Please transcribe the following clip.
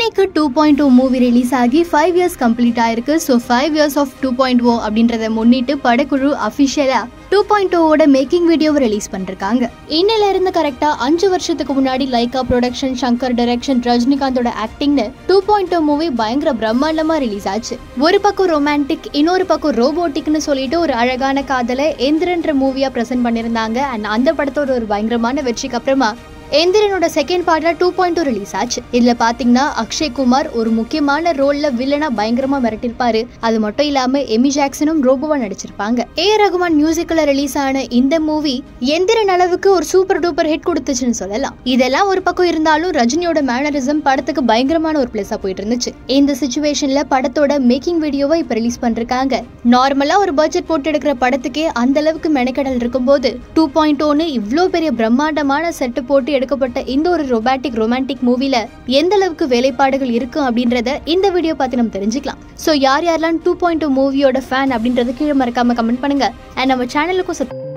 இன்னைக்கு two point two movie release ஆகி five years complete ஆயிருக்கு so five years of two point O அப்படின்றத முன்னிட்டு படக்குழு அஃபிஷியலா டூ பாயிண்ட் டூவோட மேக்கிங் வீடியோவை ரிலீஸ் பண்ணிருக்காங்க இன்னில இருந்து கரெக்டா அஞ்சு வருஷத்துக்கு முன்னாடி லைகா ப்ரொடக்ஷன் சங்கர் டைரக்ஷன் ரஜினிகாந்தோட ஆக்டிங்னு டூ பாயிண்ட் டூ மூவி பயங்கர பிரம்மாண்டமா ரிலீஸ் ஆச்சு ஒரு பக்கம் ரொமான்டிக் இன்னொரு பக்கம் ரோபோட்டிக்னு சொல்லிட்டு ஒரு அழகான காதலை எந்திரன்ற மூவியா பிரசன்ட் பண்ணியிருந்தாங்க அண்ட் அந்த படத்தோட ஒரு பயங்கரமான வெற்றிக்கு அப்புறமா எந்திரனோட செகண்ட் பார்ட்ல டூ பாயிண்ட் டூ ரிலீஸ் ஆச்சு இதுல பாத்தீங்கன்னா அக்ஷய் குமார் ஒரு முக்கியமான ரோல்ல வில்லனா பயங்கரமா மிரட்டிருப்பாரு அது மட்டும் இல்லாம எமி ஜாக்சனும் ரோபோவா நடிச்சிருப்பாங்க ஏ ரகுமான் மியூசிக்ல ரிலீஸ் ஆன இந்த மூவி எந்திரன் அளவுக்கு ஒரு சூப்பர் டூப்பர் ஹிட் கொடுத்துச்சுன்னு சொல்லலாம் இதெல்லாம் ஒரு பக்கம் இருந்தாலும் ரஜினியோட மேனரிசம் படத்துக்கு பயங்கரமான ஒரு பிளேஸா போயிட்டு இருந்துச்சு இந்த சுச்சுவேஷன்ல படத்தோட மேக்கிங் வீடியோவை இப்ப ரிலீஸ் பண்றாங்க நார்மலா ஒரு பட்ஜெட் போட்டு எடுக்கிற படத்துக்கே அந்த அளவுக்கு மெனக்கடல் இருக்கும்போது டூ பாயிண்ட் ஒன்னு இவ்வளோ பெரிய பிரம்மாண்டமான செட்டு போட்டு எடுக்கப்பட்ட இந்த ஒரு ரொமாட்டிக் ரொமான்டிக் மூவில எந்த அளவுக்கு வேலைப்பாடுகள் இருக்கும் அப்படின்றத இந்த வீடியோ பார்த்து நம்ம தெரிஞ்சுக்கலாம் ஸோ யார் யாரெல்லாம் டூ பாயிண்ட் டூ மூவியோட ஃபேன் அப்படின்றது கீழே மறக்காம கமெண்ட் பண்ணுங்க அண்ட் நம்ம சேனலுக்கும்